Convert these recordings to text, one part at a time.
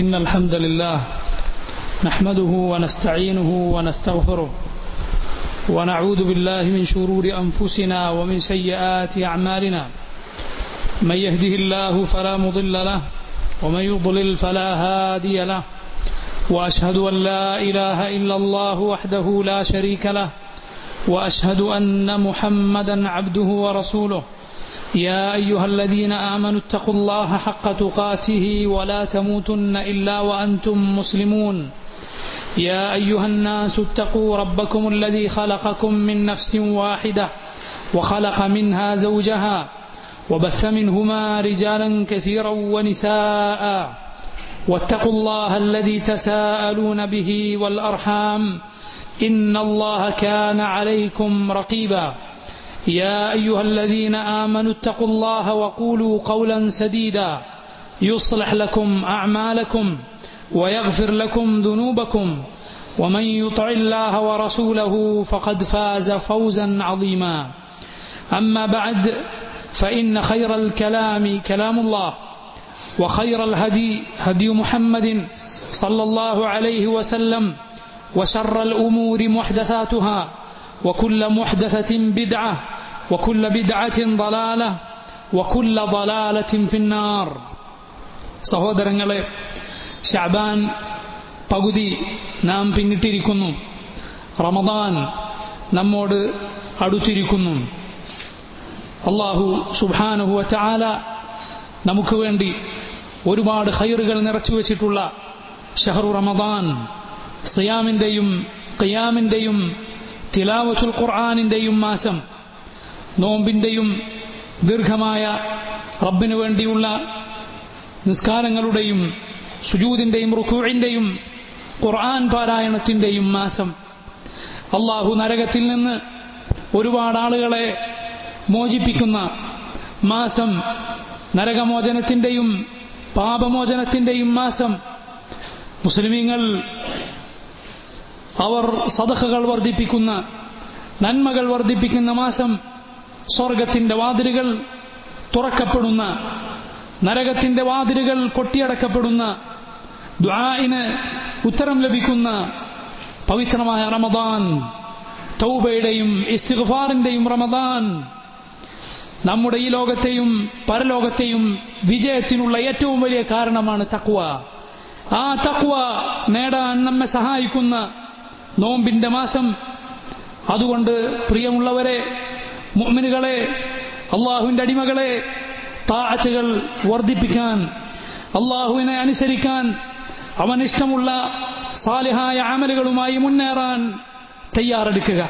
إن الحمد لله نحمده ونستعينه ونستغفره ونعوذ بالله من شرور أنفسنا ومن سيئات أعمالنا من يهده الله فلا مضل له ومن يضلل فلا هادي له وأشهد أن لا إله إلا الله وحده لا شريك له وأشهد أن محمدا عبده ورسوله يا أيها الذين آمنوا اتقوا الله حق تقاته ولا تموتن إلا وأنتم مسلمون يا أيها الناس اتقوا ربكم الذي خلقكم من نفس واحدة وخلق منها زوجها وبث منهما رجالا كثيرا ونساء واتقوا الله الذي تساءلون به والأرحام إن الله كان عليكم رقيبا يا أيها الذين آمنوا اتقوا الله وقولوا قولا سديدا يصلح لكم أعمالكم ويغفر لكم ذنوبكم ومن يطع الله ورسوله فقد فاز فوزا عظيما أما بعد فإن خير الكلام كلام الله وخير الهدي هدي محمد صلى الله عليه وسلم وشر الأمور محدثاتها وكل محدثة بدعة وكل بدعة ضلالة وكل ضلالة في النار സഹോദരങ്ങളെ ഷാബാൻ പകുതി നാം പിന്നിട്ടിരിക്കുന്നു റമദാൻ നമ്മോട് അടുത്തിരിക്കുന്നു അള്ളാഹു സുബാനുഹുവ ചാല നമുക്ക് വേണ്ടി ഒരുപാട് ഹൈറുകൾ നിറച്ചു വച്ചിട്ടുള്ള ഷഹറു റമദാൻ സിയാമിൻ്റെയും ഖിയാമിൻ്റെയും തിലാവത്തുൽ ഖുർആാനിൻ്റെയും മാസം നോമ്പിൻ്റെയും ദീർഘമായ റബ്ബിനു വേണ്ടിയുള്ള നിസ്കാരങ്ങളുടെയും സുജൂതിൻ്റെയും റുഖുവിൻ്റെയും ഖുർആൻ പാരായണത്തിൻ്റെയും മാസം അള്ളാഹു നരകത്തിൽ നിന്ന് ഒരുപാട് ആളുകളെ മോചിപ്പിക്കുന്ന മാസം നരകമോചനത്തിൻ്റെയും പാപമോചനത്തിൻ്റെയും മാസം മുസ്ലിമീങ്ങൾ അവർ സദഹകൾ വർദ്ധിപ്പിക്കുന്ന നന്മകൾ വർദ്ധിപ്പിക്കുന്ന മാസം സ്വർഗത്തിന്റെ വാതിലുകൾ തുറക്കപ്പെടുന്ന നരകത്തിന്റെ വാതിലുകൾ കൊട്ടിയടക്കപ്പെടുന്ന ദ്വായിന് ഉത്തരം ലഭിക്കുന്ന പവിത്രമായ റമദാൻ തൗബയുടെയും ഇസ്തിഗ്ഫാറിന്റെയും റമദാൻ നമ്മുടെ ഈ ലോകത്തെയും പരലോകത്തെയും വിജയത്തിനുള്ള ഏറ്റവും വലിയ കാരണമാണ് തക്വ ആ തക്വ നേടാൻ നമ്മെ സഹായിക്കുന്ന നോമ്പിന്റെ മാസം അതുകൊണ്ട് പ്രിയമുള്ളവരെ മുഅ്മിനുകളെ അള്ളാഹുവിന്റെ അടിമകളെ താഴ്ചകൾ വർദ്ധിപ്പിക്കാൻ അള്ളാഹുവിനെ അനുസരിക്കാൻ അവൻ ഇഷ്ടമുള്ള സാലിഹായ ആമലുകളുമായി മുന്നേറാൻ തയ്യാറെടുക്കുക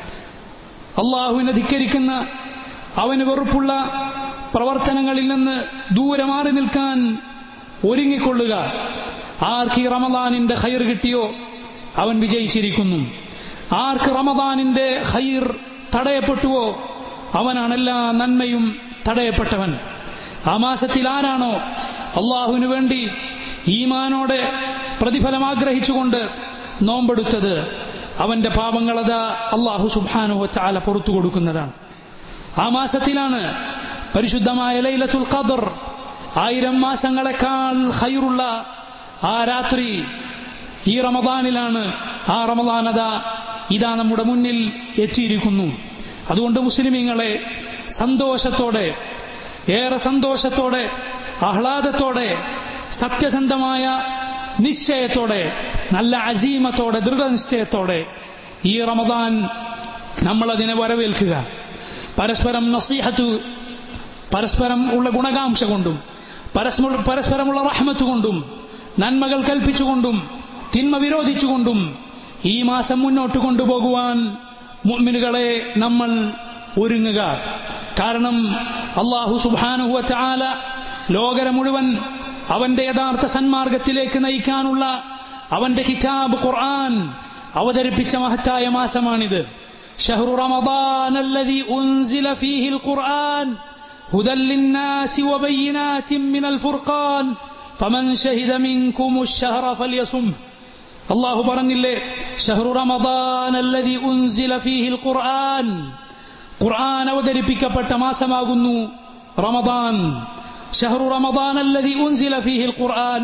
അള്ളാഹുവിനെ ധിക്കരിക്കുന്ന അവന് വെറുപ്പുള്ള പ്രവർത്തനങ്ങളിൽ നിന്ന് ദൂരെ മാറി നിൽക്കാൻ ഒരുങ്ങിക്കൊള്ളുക ആർക്ക് ഈ റമദാനിന്റെ ഹൈർ കിട്ടിയോ അവൻ വിജയിച്ചിരിക്കുന്നു ആർക്ക് റമദാനിന്റെ ഹൈർ തടയപ്പെട്ടുവോ അവനാണ് എല്ലാ നന്മയും തടയപ്പെട്ടവൻ ആ മാസത്തിൽ ആരാണോ അള്ളാഹുവിനു വേണ്ടി ഈമാനോടെ പ്രതിഫലം ആഗ്രഹിച്ചുകൊണ്ട് നോമ്പെടുത്തത് അവന്റെ പാപങ്ങളത് അള്ളാഹു സുബാനുവ ചാല പുറത്തു കൊടുക്കുന്നതാണ് ആ മാസത്തിലാണ് പരിശുദ്ധമായ ലൈലത്തുൽ ഖദർ ആയിരം മാസങ്ങളെക്കാൾ ഹൈറുള്ള ആ രാത്രി ഈ റമദാനിലാണ് ആ റമദാനത ഇതാ നമ്മുടെ മുന്നിൽ എത്തിയിരിക്കുന്നു അതുകൊണ്ട് മുസ്ലിമീങ്ങളെ സന്തോഷത്തോടെ ഏറെ സന്തോഷത്തോടെ ആഹ്ലാദത്തോടെ സത്യസന്ധമായ നിശ്ചയത്തോടെ നല്ല അസീമത്തോടെ ദൃഢനിശ്ചയത്തോടെ ഈ റമദാൻ നമ്മളതിനെ വരവേൽക്കുക പരസ്പരം നസീഹത്ത് പരസ്പരം ഉള്ള ഗുണകാംക്ഷ കൊണ്ടും പരസ്പരമുള്ള റഹ്മത്ത് കൊണ്ടും നന്മകൾ കൽപ്പിച്ചുകൊണ്ടും തിന്മ വിരോധിച്ചുകൊണ്ടും ഈ മാസം മുന്നോട്ട് കൊണ്ടുപോകുവാൻ മുഅ്മിനുകളെ നമ്മൾ ഒരുങ്ങുക കാരണം അള്ളാഹു സുബാനുഹുവ ചാല ലോകര മുഴുവൻ അവന്റെ യഥാർത്ഥ സന്മാർഗത്തിലേക്ക് നയിക്കാനുള്ള അവന്റെ കിതാബ് ഖുർആൻ അവതരിപ്പിച്ച മഹത്തായ മാസമാണിത് ഷഹ്റു റമദാൻ الذي أنزل فيه القرآن هدى للناس وبينات من الفرقان فمن شهد منكم الشهر فليصمه അള്ളാഹു പറഞ്ഞില്ലേ ഷഹ്റു റമദാൻ അല്ലതി ഉൻസില ഫീഹിൽ ഖുർആൻ ഖുർആൻ അവതരിപ്പിക്കപ്പെട്ട മാസമാകുന്നു റമദാൻ ഷഹ്റു റമദാൻ അല്ലതി ഉൻസില ഫീഹിൽ ഖുർആൻ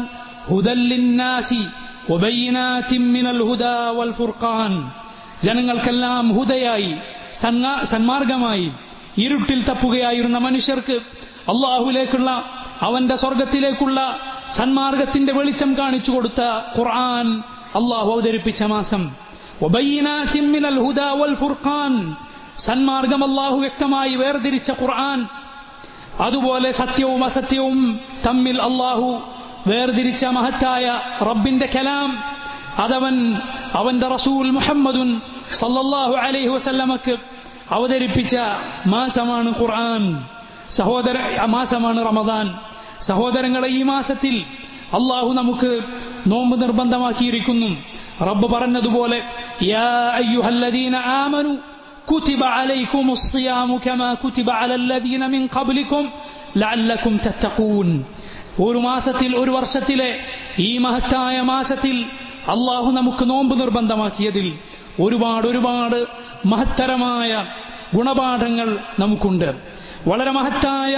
هدى للناس وبينات من الهدى والفرقان ജനങ്ങൾക്കെല്ലാം ഹുദയായി സന്മാ- സന്മാർഗമായി ഇരുട്ടിൽ തപ്പുകയായിരുന്ന മനുഷ്യർക്ക് അള്ളാഹുലേക്കുള്ള അവന്റെ സ്വർഗത്തിലേക്കുള്ള സന്മാർഗത്തിന്റെ വെളിച്ചം കാണിച്ചു കൊടുത്ത ഖുർആൻ അള്ളാഹു അവതരിപ്പിച്ച മാസം وبينات من الهدى والفرقان സന്മാർഗം അള്ളാഹു വ്യക്തമായി വേർതിരിച്ച ഖുർആൻ അതുപോലെ സത്യവും അസത്യവും തമ്മിൽ അള്ളാഹു വേർതിരിച്ച മഹത്തായ റബ്ബിന്റെ കലാം അതവൻ അവന്റെ റസൂൽ മുഹമ്മദുൻ സല്ലല്ലാഹു അലൈഹി വസല്ലമക്ക് അവതരിപ്പിച്ച മാസമാണ് ഖുർആൻ സഹോദര ആ മാസമാണ് റമദാൻ സഹോദരങ്ങളെ ഈ മാസത്തിൽ അള്ളാഹു നമുക്ക് നോമ്പ് നിർബന്ധമാക്കിയിരിക്കുന്നു റബ്ബ് പറഞ്ഞതുപോലെ യാ അയ്യുഹല്ലദീന ആമനു كتب عليكم الصيام كما كتب على الذين من قبلكم لعلكم تتقون ഒരു മാസത്തിൽ ഒരു വർഷത്തിലെ ഈ മഹത്തായ മാസത്തിൽ അള്ളാഹു നമുക്ക് നോമ്പ് നിർബന്ധമാക്കിയതിൽ ഒരുപാട് ഒരുപാട് മഹത്തരമായ ഗുണപാഠങ്ങൾ നമുക്കുണ്ട് വളരെ മഹത്തായ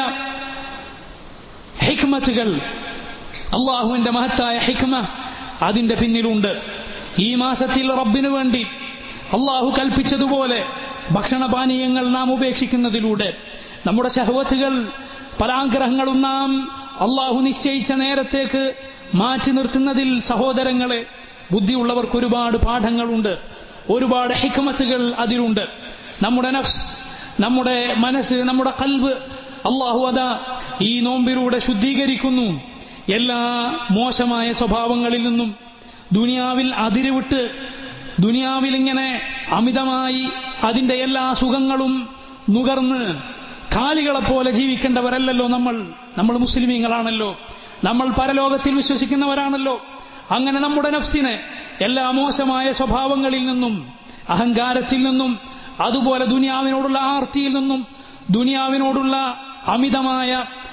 ഹിക്മത്തുകൾ അള്ളാഹുവിന്റെ മഹത്തായ ഹിക്മ അതിന്റെ പിന്നിലുണ്ട് ഈ മാസത്തിൽ റബ്ബിനു വേണ്ടി അള്ളാഹു കൽപ്പിച്ചതുപോലെ ഭക്ഷണപാനീയങ്ങൾ നാം ഉപേക്ഷിക്കുന്നതിലൂടെ നമ്മുടെ ശഹവത്തുകൾ പല ആഗ്രഹങ്ങളും നാം അള്ളാഹു നിശ്ചയിച്ച നേരത്തേക്ക് മാറ്റി നിർത്തുന്നതിൽ സഹോദരങ്ങളെ ബുദ്ധിയുള്ളവർക്ക് ഒരുപാട് പാഠങ്ങളുണ്ട് ഒരുപാട് ഹിക്മത്തുകൾ അതിലുണ്ട് നമ്മുടെ നഫ്സ് നമ്മുടെ മനസ്സ് നമ്മുടെ കൽവ് അള്ളാഹു അതാ ഈ നോമ്പിലൂടെ ശുദ്ധീകരിക്കുന്നു എല്ലാ മോശമായ സ്വഭാവങ്ങളിൽ നിന്നും ദുനിയാവിൽ അതിരുവിട്ട് ദുനിയാവിൽ ഇങ്ങനെ അമിതമായി അതിന്റെ എല്ലാ സുഖങ്ങളും നുകർന്ന് കാലികളെപ്പോലെ ജീവിക്കേണ്ടവരല്ലല്ലോ നമ്മൾ നമ്മൾ മുസ്ലിമീങ്ങളാണല്ലോ നമ്മൾ പരലോകത്തിൽ വിശ്വസിക്കുന്നവരാണല്ലോ അങ്ങനെ നമ്മുടെ നഫ്സിനെ എല്ലാ മോശമായ സ്വഭാവങ്ങളിൽ നിന്നും അഹങ്കാരത്തിൽ നിന്നും അതുപോലെ ദുനിയാവിനോടുള്ള ആർത്തിയിൽ നിന്നും ദുനിയാവിനോടുള്ള അമിതമായ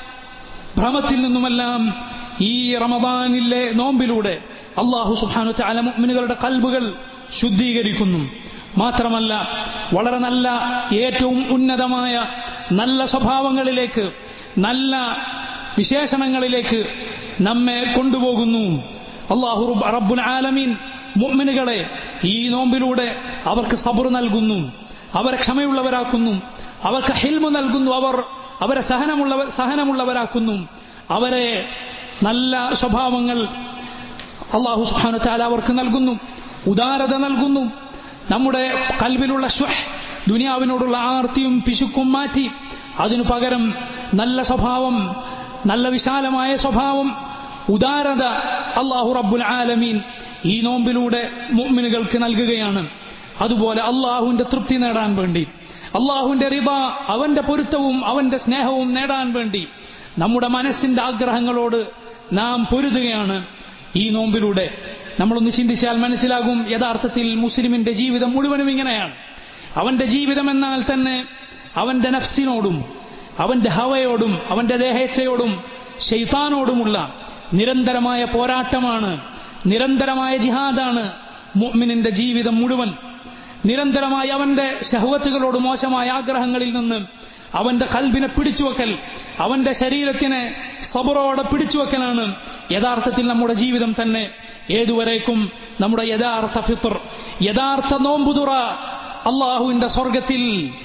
ഭ്രമത്തിൽ നിന്നുമെല്ലാം ഈ റമദാനിലെ നോമ്പിലൂടെ അള്ളാഹു സുബാനു ചാല മുഅ്മിനുകളുടെ കൽബുകൾ ശുദ്ധീകരിക്കുന്നു മാത്രമല്ല വളരെ നല്ല ഏറ്റവും ഉന്നതമായ നല്ല സ്വഭാവങ്ങളിലേക്ക് നല്ല വിശേഷണങ്ങളിലേക്ക് നമ്മെ കൊണ്ടുപോകുന്നു അള്ളാഹു റബ്ബുൽ ആലമീൻ മുഅ്മിനുകളെ ഈ നോമ്പിലൂടെ അവർക്ക് സബർ നൽകുന്നു അവരെ ക്ഷമയുള്ളവരാക്കുന്നു അവർക്ക് ഹിൽമു നൽകുന്നു അവർ അവരെ സഹനമുള്ളവർ സഹനമുള്ളവരാക്കുന്നു അവരെ നല്ല സ്വഭാവങ്ങൾ അള്ളാഹു സുഹാനു താല അവർക്ക് നൽകുന്നു ഉദാരത നൽകുന്നു നമ്മുടെ കൽവിലുള്ള ശ്വഹ് ദുനിയാവിനോടുള്ള ആർത്തിയും പിശുക്കും മാറ്റി അതിനു പകരം നല്ല സ്വഭാവം നല്ല വിശാലമായ സ്വഭാവം ഉദാരത അള്ളാഹു റബ്ബുൽ ആലമീൻ ഈ നോമ്പിലൂടെ മുഅ്മിനുകൾക്ക് നൽകുകയാണ് അതുപോലെ അള്ളാഹുവിന്റെ തൃപ്തി നേടാൻ വേണ്ടി അള്ളാഹുവിന്റെ റിബ അവന്റെ പൊരുത്തവും അവന്റെ സ്നേഹവും നേടാൻ വേണ്ടി നമ്മുടെ മനസ്സിന്റെ ആഗ്രഹങ്ങളോട് നാം പൊരുതുകയാണ് ഈ നോമ്പിലൂടെ നമ്മളൊന്ന് ചിന്തിച്ചാൽ മനസ്സിലാകും യഥാർത്ഥത്തിൽ മുസ്ലിമിന്റെ ജീവിതം മുഴുവനും ഇങ്ങനെയാണ് അവന്റെ ജീവിതം എന്നാൽ തന്നെ അവന്റെ നഫ്സിനോടും അവന്റെ ഹവയോടും അവന്റെ ദേഹേച്ഛയോടും ഷെയ്ത്താനോടുമുള്ള നിരന്തരമായ പോരാട്ടമാണ് നിരന്തരമായ ജിഹാദാണ് മുഅ്മിനിന്റെ ജീവിതം മുഴുവൻ നിരന്തരമായി അവന്റെ ശഹവത്തുകളോട് മോശമായ ആഗ്രഹങ്ങളിൽ നിന്ന് അവന്റെ കൽബിനെ പിടിച്ചുവെക്കൽ അവന്റെ ശരീരത്തിനെ സബറോടെ പിടിച്ചുവെക്കലാണ് യഥാർത്ഥത്തിൽ നമ്മുടെ ജീവിതം തന്നെ ഏതുവരേക്കും നമ്മുടെ യഥാർത്ഥ ഫിത്തർ യഥാർത്ഥ നോമ്പുതുറ അള്ളാഹുവിന്റെ സ്വർഗത്തിൽ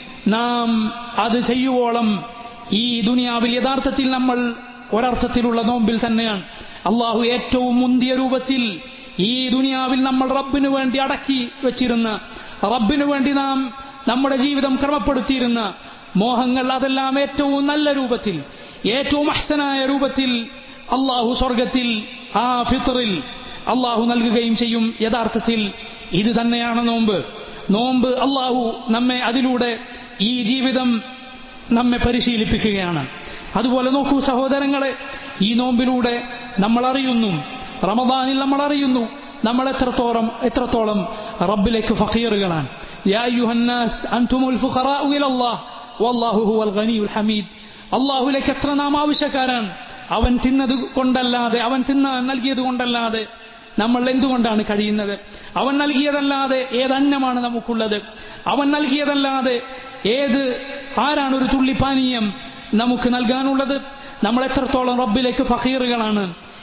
നാം അത് ചെയ്യുവോളം ഈ ദുനിയാവിൽ യഥാർത്ഥത്തിൽ നമ്മൾ ഒരർത്ഥത്തിലുള്ള നോമ്പിൽ തന്നെയാണ് അള്ളാഹു ഏറ്റവും മുന്തിയ രൂപത്തിൽ ഈ ദുനിയാവിൽ നമ്മൾ റബ്ബിനു വേണ്ടി അടക്കി വെച്ചിരുന്ന റബ്ബിനു വേണ്ടി നാം നമ്മുടെ ജീവിതം ക്രമപ്പെടുത്തിയിരുന്ന മോഹങ്ങൾ അതെല്ലാം ഏറ്റവും നല്ല രൂപത്തിൽ ഏറ്റവും അഹ്സനായ രൂപത്തിൽ അള്ളാഹു സ്വർഗത്തിൽ ആ ഫിത്തറിൽ അള്ളാഹു നൽകുകയും ചെയ്യും യഥാർത്ഥത്തിൽ ഇത് തന്നെയാണ് നോമ്പ് നോമ്പ് അള്ളാഹു നമ്മെ അതിലൂടെ ഈ ജീവിതം നമ്മെ പരിശീലിപ്പിക്കുകയാണ് അതുപോലെ നോക്കൂ സഹോദരങ്ങളെ ഈ നോമ്പിലൂടെ നമ്മൾ അറിയുന്നു റമദാനിൽ നമ്മൾ അറിയുന്നു നമ്മൾ എത്രത്തോളം എത്രത്തോളം റബ്ബിലേക്ക് ഫഖീറുകളാണ് യാ അയ്യുഹന്നാസ് അൻതുമുൽ ഫുഖറാഉ ഇലല്ലാഹ് വല്ലാഹു ഹുവൽ ഗനിയുൽ ഹമീദ് അള്ളാഹുലേക്ക് എത്ര നാം ആവശ്യക്കാരാണ് അവൻ തിന്നത് കൊണ്ടല്ലാതെ അവൻ തിന്ന നൽകിയത് കൊണ്ടല്ലാതെ നമ്മൾ എന്തുകൊണ്ടാണ് കഴിയുന്നത് അവൻ നൽകിയതല്ലാതെ ഏത് അന്നമാണ് നമുക്കുള്ളത് അവൻ നൽകിയതല്ലാതെ ഏത് ആരാണ് ഒരു തുള്ളി പാനീയം നമുക്ക് നൽകാനുള്ളത് നമ്മൾ എത്രത്തോളം റബ്ബിലേക്ക് ഫഖീറുകളാണ്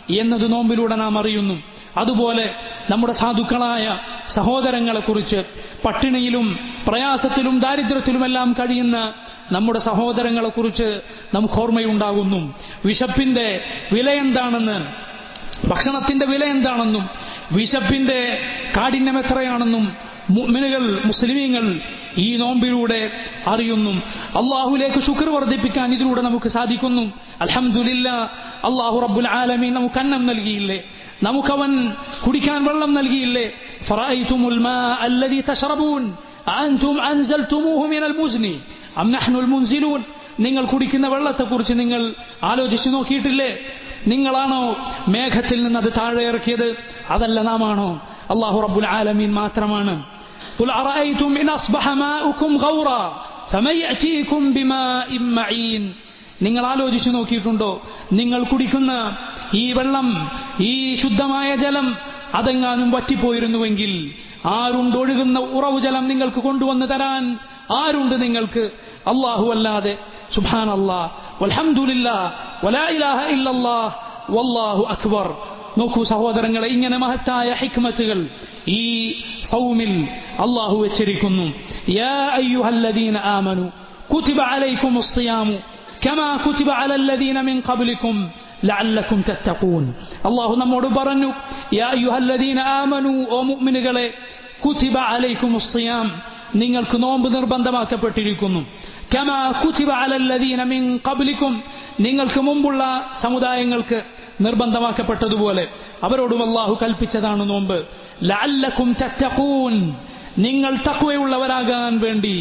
എന്നത് നോമ്പിലൂടെ നാം അറിയുന്നു അതുപോലെ നമ്മുടെ സാധുക്കളായ സഹോദരങ്ങളെക്കുറിച്ച് പട്ടിണിയിലും പ്രയാസത്തിലും ദാരിദ്ര്യത്തിലുമെല്ലാം കഴിയുന്ന നമ്മുടെ സഹോദരങ്ങളെക്കുറിച്ച് നമുക്ക് ഓർമ്മയുണ്ടാകുന്നു വിശപ്പിന്റെ വില എന്താണെന്ന് ഭക്ഷണത്തിന്റെ വില എന്താണെന്നും വിശപ്പിന്റെ കാഠിന്യം എത്രയാണെന്നും മുഅ്മിനുകൾ മുസ്ലിമീങ്ങൾ ഈ നോമ്പിലൂടെ അറിയുന്നു അള്ളാഹുലേക്ക് ശുക്ർ വർദ്ധിപ്പിക്കാൻ ഇതിലൂടെ നമുക്ക് സാധിക്കുന്നു അൽഹംദുലില്ല അള്ളാഹു റബ്ബുൽ ആലമീൻ നമുക്ക് അന്നം നൽകിയില്ലേ നമുക്കവൻ കുടിക്കാൻ വെള്ളം നൽകിയില്ലേ ഫറഅയ്തുമുൽ മാ അല്ലദീ തശ്റബൂൻ അഅൻതും അൻസൽതുമൂഹു മിനൽ മുസ്നി അം നഹ്നുൽ മുൻസിലൂൻ നിങ്ങൾ കുടിക്കുന്ന വെള്ളത്തെക്കുറിച്ച് നിങ്ങൾ ആലോചിച്ചു നോക്കിയിട്ടില്ലേ നിങ്ങളാണോ മേഘത്തിൽ നിന്ന് അത് താഴെ ഇറക്കിയത് അതല്ല നാമാണോ അള്ളാഹു റബ്ബുൽ ആലമീൻ മാത്രമാണ് قل أرأيتم إن أصبح ماؤكم غورا فمن يأتيكم بماء معين നിങ്ങൾ ആലോചിച്ചു നോക്കിയിട്ടുണ്ടോ നിങ്ങൾ കുടിക്കുന്ന ഈ വെള്ളം ഈ ശുദ്ധമായ ജലം അതെങ്ങാനും വറ്റിപ്പോയിരുന്നുവെങ്കിൽ ആരുണ്ട് ഒഴുകുന്ന ഉറവു ജലം നിങ്ങൾക്ക് കൊണ്ടുവന്ന് തരാൻ ആരുണ്ട് നിങ്ങൾക്ക് അള്ളാഹു അല്ലാതെ സുബാൻ അള്ളാഹ് വൽഹംദുലില്ലാ വലാ ഇലാഹ ഇല്ലല്ലാഹ് വല്ലാഹു അക്ബർ നോക്കൂ സഹോദരങ്ങളെ ഇങ്ങനെ മഹത്തായ ഹിക്മത്തുകൾ ഈ സൗമിൽ അള്ളാഹു വെച്ചിരിക്കുന്നു യാ അയ്യുഹല്ലദീന ആമനു കുതിബ അലൈക്കും الصيام كما كتب على الذين من قبلكم لعلكم تتقون അള്ളാഹു നമ്മോട് പറഞ്ഞു യാ അയ്യുഹല്ലദീന ആമനു ഓ മുഅ്മിനുകളെ കുതിബ അലൈക്കും الصيام നിങ്ങൾക്ക് നോമ്പ് നിർബന്ധമാക്കപ്പെട്ടിരിക്കുന്നു കമാ കുതിബ അലല്ലദീന മിൻ ഖബ്ലിക്കും നിങ്ങൾക്ക് മുമ്പുള്ള സമുദായങ്ങൾക്ക് നിർബന്ധമാക്കപ്പെട്ടതുപോലെ അവരോടും അള്ളാഹു കൽപ്പിച്ചതാണ് നോമ്പ് ലഅല്ലക്കും തത്തഖൂൻ നിങ്ങൾ തക്വയുള്ളവരാകാൻ വേണ്ടി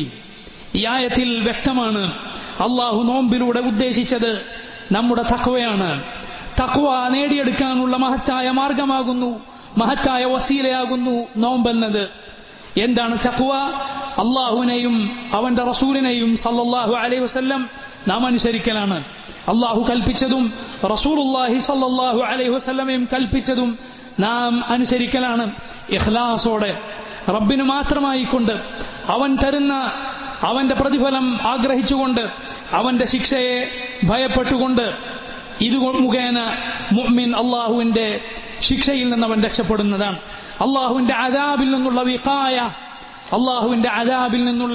ഈ ആയത്തിൽ വ്യക്തമാണ് അള്ളാഹു നോമ്പിലൂടെ ഉദ്ദേശിച്ചത് നമ്മുടെ തക്വയാണ് തക്വ നേടിയെടുക്കാനുള്ള മഹത്തായ മാർഗമാകുന്നു മഹത്തായ വസീലയാകുന്നു നോമ്പെന്നത് എന്താണ് തക്വ അള്ളാഹുവിനെയും അവന്റെ റസൂലിനെയും സല്ലല്ലാഹു അലൈഹി വസല്ലം നാം അനുസരിക്കലാണ് അള്ളാഹു കൽപ്പിച്ചതും റസൂലുല്ലാഹി സല്ലല്ലാഹു അലൈഹി വസല്ലമയും കൽപ്പിച്ചതും നാം അനുസരിക്കലാണ് ഇഖ്ലാസോടെ റബ്ബിന് മാത്രമായിക്കൊണ്ട് അവൻ തരുന്ന അവന്റെ പ്രതിഫലം ആഗ്രഹിച്ചുകൊണ്ട് അവന്റെ ശിക്ഷയെ ഭയപ്പെട്ടുകൊണ്ട് ഇത് മുഖേന മുഅ്മിൻ അള്ളാഹുവിന്റെ ശിക്ഷയിൽ നിന്ന് അവൻ രക്ഷപ്പെടുന്നതാണ് അള്ളാഹുവിന്റെ അദാബിൽ നിന്നുള്ള വിഖായ അള്ളാഹുവിന്റെ അദാബിൽ നിന്നുള്ള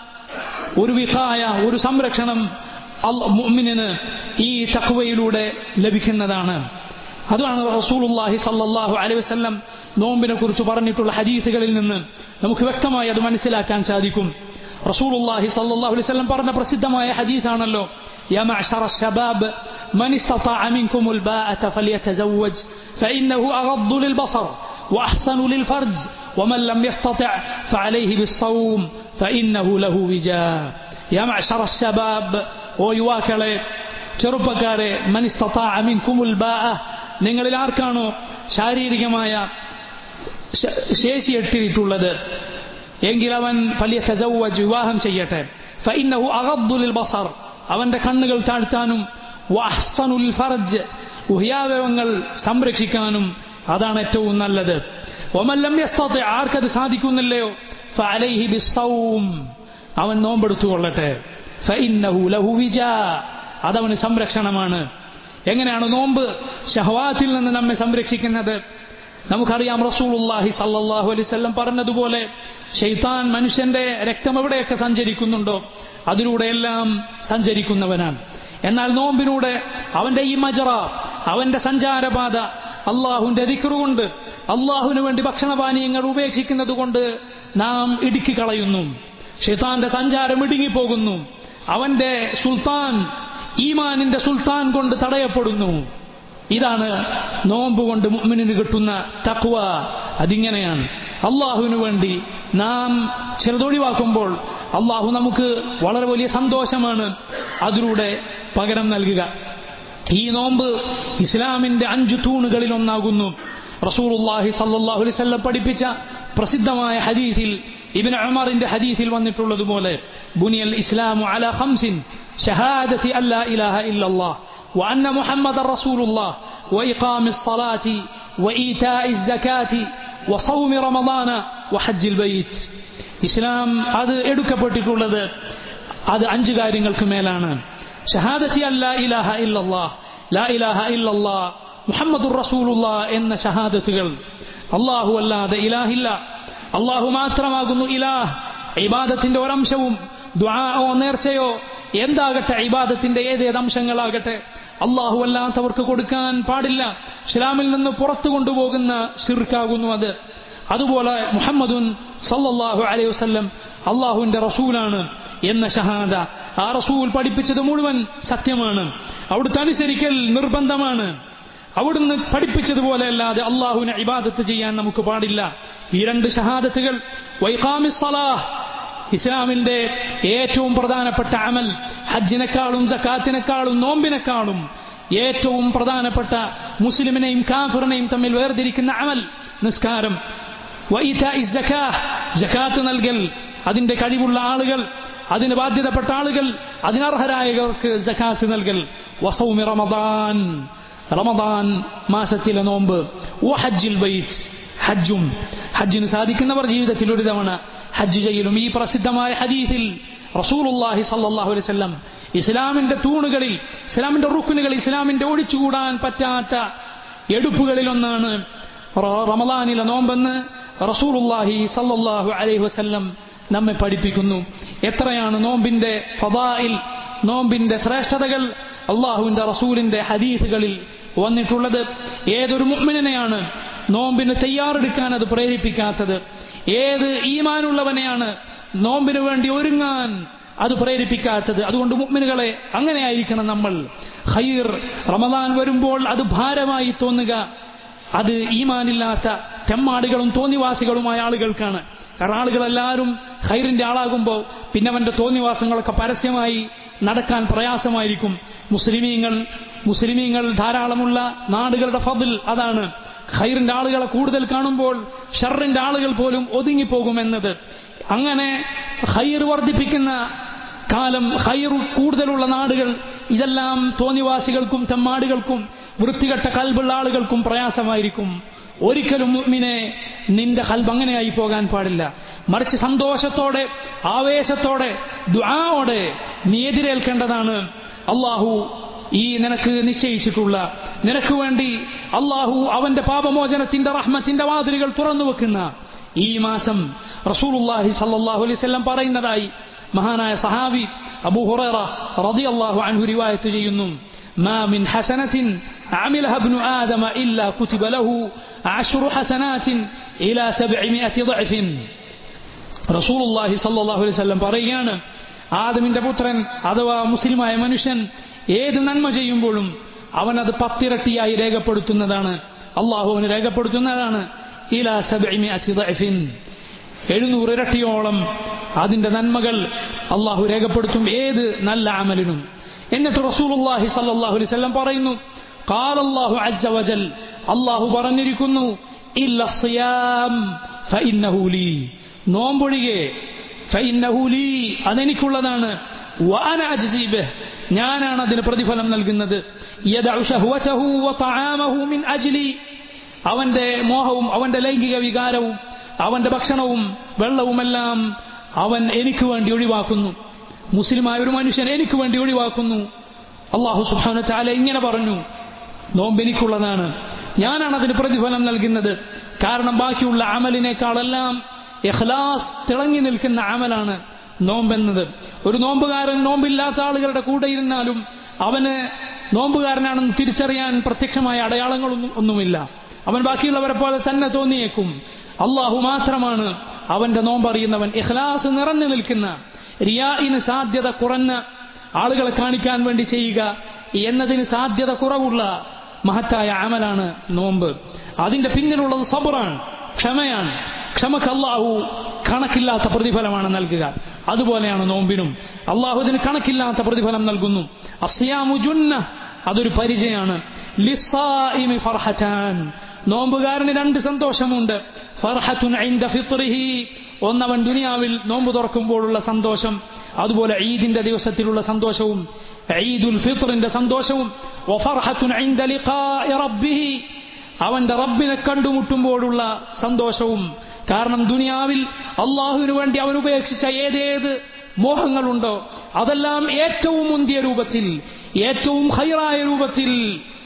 ഒരു വിഖായ ഒരു സംരക്ഷണം മുഅ്മിനിന് ഈ തഖ്വയിലൂടെ ലഭിക്കുന്നതാണ് അതാണ് റസൂലുള്ളാഹി സല്ലല്ലാഹു അലൈഹി വസല്ലം നോമ്പിനെ കുറിച്ച് പറഞ്ഞിട്ടുള്ള ഹദീസുകളിൽ നിന്ന് നമുക്ക് വ്യക്തമായി അത് മനസ്സിലാക്കാൻ സാധിക്കും റസൂലുള്ളാഹി സല്ലല്ലാഹു അലൈഹി വസല്ലം പറഞ്ഞ പ്രസിദ്ധമായ ഹദീസാണല്ലോ يا معشر الشباب من استطاع منكم الباءة فليتزوج فإنه أغض للبصر وأحسن للفرج ومن لم يستطع فعليه بالصوم فإنه له وجاء يا معشر الشباب ويواكله ചെറുപ്പക്കാരെ മനിസ്തമിൻകുമുൽ ബാ നിങ്ങളിൽ ആർക്കാണോ ശാരീരികമായ ശേഷി എട്ടിയിട്ടുള്ളത് എങ്കിൽ അവൻ വലിയ തജവ്വജ് വിവാഹം ചെയ്യട്ടെ ഫഇന്നഹു അഗദ്ദുലിൽ ബസർ അവന്റെ കണ്ണുകൾ താഴ്ത്താനും വഹ്സനുൽ ഫർജ് ഉഹ്യാവയവങ്ങൾ സംരക്ഷിക്കാനും അതാണ് ഏറ്റവും നല്ലത് ഒമല്ലം യസ്തത്തെ ആർക്കത് സാധിക്കുന്നില്ലയോ ഫഅലൈഹി ബിസ്സൗം അവൻ നോമ്പെടുത്തുകൊള്ളട്ടെ ഫഇന്നഹു ലഹു വിജാ അതവന് സംരക്ഷണമാണ് എങ്ങനെയാണ് നോമ്പ് ഷഹവാത്തിൽ നിന്ന് നമ്മെ സംരക്ഷിക്കുന്നത് നമുക്കറിയാം റസൂലുള്ളാഹി സല്ലല്ലാഹു അലൈഹി വസല്ലം പറഞ്ഞതുപോലെ ഷെയ്ത്താൻ മനുഷ്യന്റെ രക്തം എവിടെയൊക്കെ സഞ്ചരിക്കുന്നുണ്ടോ അതിലൂടെയെല്ലാം സഞ്ചരിക്കുന്നവനാണ് എന്നാൽ നോമ്പിലൂടെ അവന്റെ ഈ മജറ അവന്റെ സഞ്ചാരപാത അള്ളാഹുവിന്റെ ദിക്കറുകൊണ്ട് അള്ളാഹുവിന് വേണ്ടി ഭക്ഷണപാനീയങ്ങൾ ഉപേക്ഷിക്കുന്നത് കൊണ്ട് നാം ഇടുക്കി കളയുന്നു ഷെയ്ത്താന്റെ സഞ്ചാരം ഇടുങ്ങിപ്പോകുന്നു അവന്റെ സുൽത്താൻ ഈമാനിന്റെ സുൽത്താൻ കൊണ്ട് തടയപ്പെടുന്നു ഇതാണ് നോമ്പ് കൊണ്ട് മുഅ്മിനിന് കിട്ടുന്ന തക്വ അതിങ്ങനെയാണ് അള്ളാഹുവിന് വേണ്ടി നാം ചിലതൊഴിവാക്കുമ്പോൾ അള്ളാഹു നമുക്ക് വളരെ വലിയ സന്തോഷമാണ് അതിലൂടെ പകരം നൽകുക ഈ നോമ്പ് ഇസ്ലാമിന്റെ അഞ്ചു തൂണുകളിൽ ഒന്നാകുന്നു റസൂലുള്ളാഹി സല്ലല്ലാഹു അലൈഹി വസല്ലം പഠിപ്പിച്ച പ്രസിദ്ധമായ ഹദീസിൽ ഇബ്ൻ ഉമറിന്റെ ഹദീസിൽ വന്നിട്ടുള്ളതുപോലെ ബുനിയൽ ഇസ്ലാമു അലാ ഖംസിൻ ഷഹാദത്തി അല്ലാ ഇലാഹ ഇല്ലല്ലാഹ് وأن محمد رسول الله وإقام الصلاة وإيتاء الزكاة وصوم رمضان وحج البيت ഇസ്ലാം അത് എടുക്കപ്പെട്ടിട്ടുള്ളത് അത് അഞ്ച് കാര്യങ്ങൾക്ക് മേലാണ് ഷഹാദത്തി അല്ലാ ഇലാഹ ഇല്ലല്ലാഹ് ലാ ഇലാഹ ഇല്ലല്ലാഹ് മുഹമ്മദുർ റസൂലുള്ള എന്ന ഷഹാദത്തുകൾ അള്ളാഹു അല്ലാതെ ഇലാഹില്ല അള്ളാഹു മാത്രമാകുന്നു ഇലാഹ് ഇബാദത്തിന്റെ ഒരംശവും ദ്വാഓ നേർച്ചയോ എന്താകട്ടെ ഇബാദത്തിന്റെ ഏതേത് അംശങ്ങളാകട്ടെ അള്ളാഹു അല്ലാത്തവർക്ക് കൊടുക്കാൻ പാടില്ല ഇസ്ലാമിൽ നിന്ന് പുറത്തു കൊണ്ടുപോകുന്ന ഷിർക്കാകുന്നു അത് അതുപോലെ മുഹമ്മദുൻ സല്ലല്ലാഹു അലൈഹി വസല്ലം അള്ളാഹുവിന്റെ റസൂലാണ് എന്ന ഷഹാദ ആ റസൂൽ പഠിപ്പിച്ചത് മുഴുവൻ സത്യമാണ് അവിടുത്തെ അനുസരിക്കൽ നിർബന്ധമാണ് അവിടുന്ന് പഠിപ്പിച്ചതുപോലെ അല്ലാതെ അള്ളാഹുവിനെ ഇബാദത്ത് ചെയ്യാൻ നമുക്ക് പാടില്ല ഈ രണ്ട് ഷഹാദത്തുകൾ വൈകാമിസ്സലാഹ് ഇസ്ലാമിന്റെ ഏറ്റവും പ്രധാനപ്പെട്ട അമൽ ഹജ്ജിനെക്കാളും ജക്കാത്തിനെക്കാളും നോമ്പിനെക്കാളും ഏറ്റവും പ്രധാനപ്പെട്ട മുസ്ലിമിനെയും കാഫിറിനെയും തമ്മിൽ വേർതിരിക്കുന്ന അമൽ നിസ്കാരം ജക്കാത്ത് നൽകൽ അതിന്റെ കഴിവുള്ള ആളുകൾ അതിന് ബാധ്യതപ്പെട്ട ആളുകൾ അതിനർഹരായവർക്ക് ജക്കാത്ത് നൽകൽ വസൗമി റമദാൻ റമദാൻ മാസത്തിലെ നോമ്പ് ഓ ഹജ്ജിൽ ബൈറ്റ് ഹജ്ജും ഹജ്ജിന് സാധിക്കുന്നവർ ജീവിതത്തിൽ ഒരു തവണ ഹജ്ജ് ചെയ്യലും ഈ പ്രസിദ്ധമായ ഹദീസിൽ റസൂലുല്ലാഹി സല്ലാഹു അലൈഹി വസല്ലം ഇസ്ലാമിന്റെ തൂണുകളിൽ ഇസ്ലാമിന്റെ റുക്കുനുകളിൽ ഇസ്ലാമിന്റെ ഒഴിച്ചുകൂടാൻ പറ്റാത്ത എടുപ്പുകളിലൊന്നാണ് റമദാനിലെ നോമ്പെന്ന് റസൂലുല്ലാഹി സല്ലാഹു അലൈഹി വസല്ലം നമ്മെ പഠിപ്പിക്കുന്നു എത്രയാണ് നോമ്പിന്റെ ഫദായിൽ നോമ്പിന്റെ ശ്രേഷ്ഠതകൾ അള്ളാഹുവിന്റെ റസൂലിന്റെ ഹദീസുകളിൽ വന്നിട്ടുള്ളത് ഏതൊരു മുഅ്മിനെയാണ് നോമ്പിന് തയ്യാറെടുക്കാൻ അത് പ്രേരിപ്പിക്കാത്തത് ഏത് ഈമാനുള്ളവനെയാണ് നോമ്പിന് വേണ്ടി ഒരുങ്ങാൻ അത് പ്രേരിപ്പിക്കാത്തത് അതുകൊണ്ട് മുഅ്മിനുകളെ അങ്ങനെയായിരിക്കണം നമ്മൾ ഖൈർ റമദാൻ വരുമ്പോൾ അത് ഭാരമായി തോന്നുക അത് ഈമാനില്ലാത്ത തെമ്മാടികളും തോന്നിവാസികളുമായ ആളുകൾക്കാണ് കാരണം ആളുകളെല്ലാവരും ഖൈറിന്റെ ആളാകുമ്പോൾ പിന്നെ അവന്റെ തോന്നിവാസങ്ങളൊക്കെ പരസ്യമായി നടക്കാൻ പ്രയാസമായിരിക്കും മുസ്ലിമീങ്ങൾ മുസ്ലിമീങ്ങൾ ധാരാളമുള്ള നാടുകളുടെ ഫതിൽ അതാണ് ഖൈറിന്റെ ആളുകളെ കൂടുതൽ കാണുമ്പോൾ ഷറിന്റെ ആളുകൾ പോലും ഒതുങ്ങിപ്പോകുമെന്നത് അങ്ങനെ ഖൈർ വർദ്ധിപ്പിക്കുന്ന കാലം ഹൈർ കൂടുതലുള്ള നാടുകൾ ഇതെല്ലാം തോന്നിവാസികൾക്കും തെമ്മാടുകൾക്കും വൃത്തികെട്ട കൽബുള്ള ആളുകൾക്കും പ്രയാസമായിരിക്കും ഒരിക്കലും മുഅ്മിനെ നിന്റെ കൽബ് അങ്ങനെയായി പോകാൻ പാടില്ല മറിച്ച് സന്തോഷത്തോടെ ആവേശത്തോടെ ദുആയോടെ നീ എതിരേൽക്കേണ്ടതാണ് അള്ളാഹു ഈ നിനക്ക് നിശ്ചയിച്ചിട്ടുള്ള നിനക്ക് വേണ്ടി അള്ളാഹു അവന്റെ പാപമോചനത്തിന്റെ റഹ്മത്തിന്റെ വാതിലുകൾ തുറന്നു വെക്കുന്ന ഈ മാസം റസൂലുള്ളാഹി സല്ലല്ലാഹു അലൈഹി വസല്ലം പറയുന്നതായി മഹാനായ സഹാബി അബൂ ഹുറൈറ റളിയല്ലാഹു അൻഹു റിവായത്ത് ചെയ്യുന്നു ما من حسنة عملها ابن آدم إلا كتب له عشر حسنات إلى سبعمائة ضعف رسول الله صلى الله عليه وسلم പറയുകയാണ് ആദമിന്റെ പുത്രൻ അഥവാ മുസ്ലിമായ മനുഷ്യൻ ഏത് നന്മ ചെയ്യുമ്പോഴും അവൻ അത് പത്തിരട്ടിയായി രേഖപ്പെടുത്തുന്നതാണ് അള്ളാഹു അവന് രേഖപ്പെടുത്തുന്നതാണ് ഇലാ സബഇമിഅത്തി ضعفിൻ എഴുന്നൂറ് ഇരട്ടിയോളം അതിന്റെ നന്മകൾ അള്ളാഹു രേഖപ്പെടുത്തും ഏത് നല്ല അമലിനും എന്നിട്ട് റസൂലുള്ളാഹി സല്ലല്ലാഹു അലൈഹി വസല്ലം പറയുന്നു قال الله عز وجل അള്ളാഹു പറഞ്ഞിരിക്കുന്നു ഇല്ല സിയാം فإنه لي നോമ്പൊഴികെ فإنه لي അതെനിക്കുള്ളതാണ് وأنا أجزي به ഞാനാണ് അതിന് പ്രതിഫലം നൽകുന്നത് يدع شهوته وطعامه من أجلي അവന്റെ മോഹവും അവന്റെ ലൈംഗിക വികാരവും അവന്റെ ഭക്ഷണവും വെള്ളവുമെല്ലാം അവൻ എനിക്ക് വേണ്ടി ഒഴിവാക്കുന്നു മുസ്ലിമായ ഒരു മനുഷ്യൻ എനിക്ക് വേണ്ടി ഒഴിവാക്കുന്നു അള്ളാഹു സുബാന ചാല ഇങ്ങനെ പറഞ്ഞു നോമ്പ് എനിക്കുള്ളതാണ് ഞാനാണ് അതിന് പ്രതിഫലം നൽകുന്നത് കാരണം ബാക്കിയുള്ള അമലിനേക്കാളെല്ലാം ഇഖ്ലാസ് തിളങ്ങി നിൽക്കുന്ന അമലാണ് നോമ്പെന്നത് ഒരു നോമ്പുകാരൻ നോമ്പില്ലാത്ത ആളുകളുടെ കൂടെ ഇരുന്നാലും അവന് നോമ്പുകാരനാണെന്ന് തിരിച്ചറിയാൻ പ്രത്യക്ഷമായ അടയാളങ്ങളൊന്നും ഒന്നുമില്ല അവൻ ബാക്കിയുള്ളവരെ പോലെ തന്നെ തോന്നിയേക്കും അള്ളാഹു മാത്രമാണ് അവന്റെ നോമ്പറിയുന്നവൻ ഇഖ്ലാസ് നിറഞ്ഞു നിൽക്കുന്ന റിയായിന് സാധ്യത കുറഞ്ഞ ആളുകളെ കാണിക്കാൻ വേണ്ടി ചെയ്യുക എന്നതിന് സാധ്യത കുറവുള്ള മഹത്തായ അമലാണ് നോമ്പ് അതിന്റെ പിന്നിലുള്ളത് സബറാണ് ക്ഷമയാണ് ക്ഷമക്ക് അള്ളാഹു കണക്കില്ലാത്ത പ്രതിഫലമാണ് നൽകുക അതുപോലെയാണ് നോമ്പിനും അള്ളാഹു ഇതിന് കണക്കില്ലാത്ത പ്രതിഫലം നൽകുന്നു അസ്യാമു ജുന്ന അതൊരു പരിചയമാണ് ലിസ്സായിമി ഫർഹറ്റാൻ നോമ്പുകാരന് രണ്ട് സന്തോഷമുണ്ട് ഫർഹത്തുൻ ഐന്ദ ഫിത്രിഹി ഒന്നവൻ ദുനിയാവിൽ നോമ്പ് തുറക്കുമ്പോഴുള്ള സന്തോഷം അതുപോലെ ഈദിന്റെ ദിവസത്തിലുള്ള സന്തോഷവും ഈദുൽ ഫിത്റിന്റെ സന്തോഷവും വഫർഹത്തുൻ ഐന്ദ ലിഖാഇ റബ്ബിഹി അവന്റെ റബ്ബിനെ കണ്ടുമുട്ടുമ്പോഴുള്ള സന്തോഷവും കാരണം ദുനിയാവിൽ അള്ളാഹുവിനു വേണ്ടി അവൻ ഉപേക്ഷിച്ച ഏതേത് മോഹങ്ങളുണ്ടോ അതെല്ലാം ഏറ്റവും മുന്തിയ രൂപത്തിൽ ഏറ്റവും ഹൈറായ രൂപത്തിൽ